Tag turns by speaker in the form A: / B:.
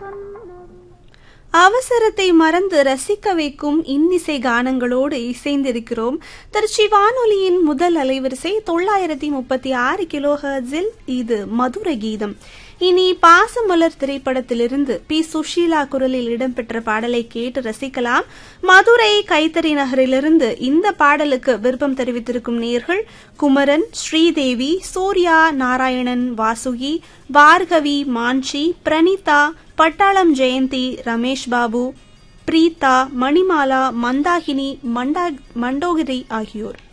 A: அவசரத்தை மறந்து ரசிக்க வைக்கும் இன்னிசை கானங்களோடு இசைந்திருக்கிறோம் திருச்சி வானொலியின் முதல் அலைவரிசை தொள்ளாயிரத்தி முப்பத்தி ஆறு கிலோ ஹர்ட்ஸில் இது மதுரை கீதம் இனி பாசமலர் திரைப்படத்திலிருந்து பி சுஷீலா குரலில் இடம்பெற்ற பாடலை கேட்டு ரசிக்கலாம் மதுரை கைத்தறி நகரிலிருந்து இந்த பாடலுக்கு விருப்பம் தெரிவித்திருக்கும் நேர்கள் குமரன் ஸ்ரீதேவி சூர்யா நாராயணன் வாசுகி பார்கவி மான்சி பிரணீதா பட்டாளம் ஜெயந்தி ரமேஷ் பாபு பிரீதா மணிமாலா மந்தாகினி மண்டா மண்டோகிரி ஆகியோர்